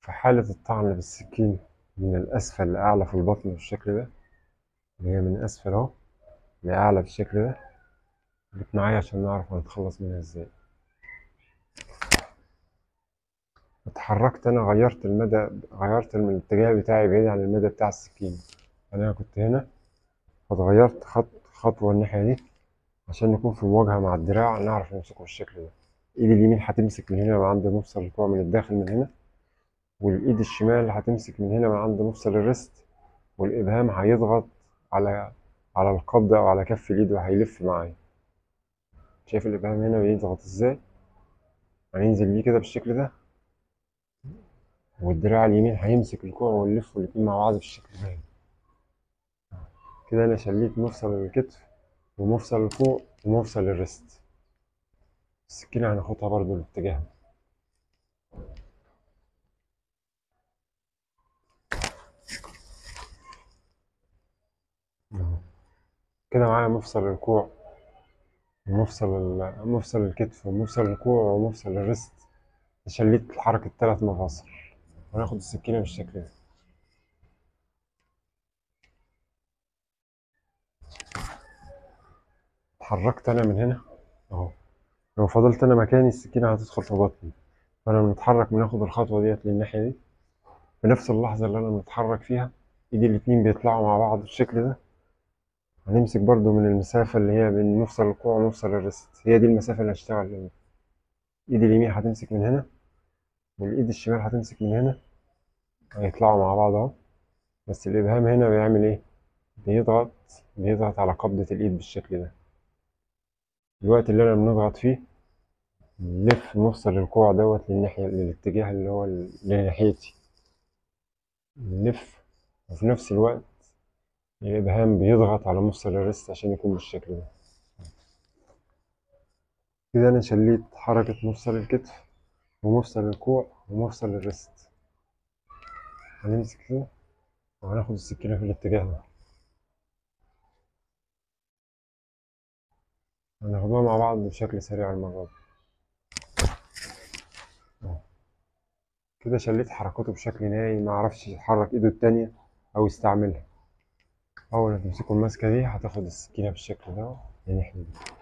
في حالة الطعن بالسكين من الأسفل لأعلى في البطن بالشكل ده اللي هي من أسفل أهو لأعلى بالشكل ده جيت معايا عشان نعرف هنتخلص منها ازاي اتحركت أنا غيرت المدى غيرت الاتجاه بتاعي بعيد عن المدى بتاع السكين أنا كنت هنا فاتغيرت خط خطوة الناحية دي عشان نكون في مواجهة مع الدراع نعرف نمسكه بالشكل ده ايدي اليمين هتمسك من هنا من عند مفصل الكوع من الداخل من هنا والايد الشمال هتمسك من هنا من عند مفصل الريست والابهام هيضغط على على القبضة او على كف الايد وهيلف معايا شايف الابهام هنا بيضغط ازاي هننزل بيه كده بالشكل ده والدراع اليمين هيمسك الكوع ونلف الاتنين مع بعض بالشكل ده كده انا شليت مفصل الكتف ومفصل الكوع ومفصل الريست السكينة هناخدها برضو الاتجاه ده أهو. كده معايا مفصل الكوع ومفصل ال- مفصل الكتف ومفصل الكوع ومفصل الريست شليت حركة تلات مفاصل وناخد السكينة بالشكل ده اتحركت أنا من هنا أهو لو فضلت أنا مكاني السكينة هتدخل في بطني فأنا بنتحرك بناخد الخطوة ديت للناحية دي في نفس اللحظة اللي أنا بنتحرك فيها إيدي الاتنين بيطلعوا مع بعض بالشكل ده هنمسك برضو من المسافة اللي هي بين مفصل الكوع ومفصل الريست هي دي المسافة اللي هشتغل منها ايدي اليمين هتمسك من هنا والايد الشمال هتمسك من هنا هيطلعوا مع بعض اهو بس الابهام هنا بيعمل ايه بيضغط بيضغط على قبضة الايد بالشكل ده الوقت اللي انا بنضغط فيه نلف مفصل الكوع دوت للناحية للاتجاه اللي هو ال- لناحيتي نلف وفي نفس الوقت الإبهام بيضغط على مفصل الريست عشان يكون بالشكل ده كده أنا شليت حركة مفصل الكتف ومفصل الكوع ومفصل الريست هنمسك كده وهناخد السكينة في الاتجاه ده هناخدوها مع بعض بشكل سريع المرة دي أهو. كده شليت حركته بشكل نهائي ما عرفش يحرك ايده التانية او يستعملها اول ما تمسكوا الماسكة دي هتاخد السكينة بالشكل ده الناحية دي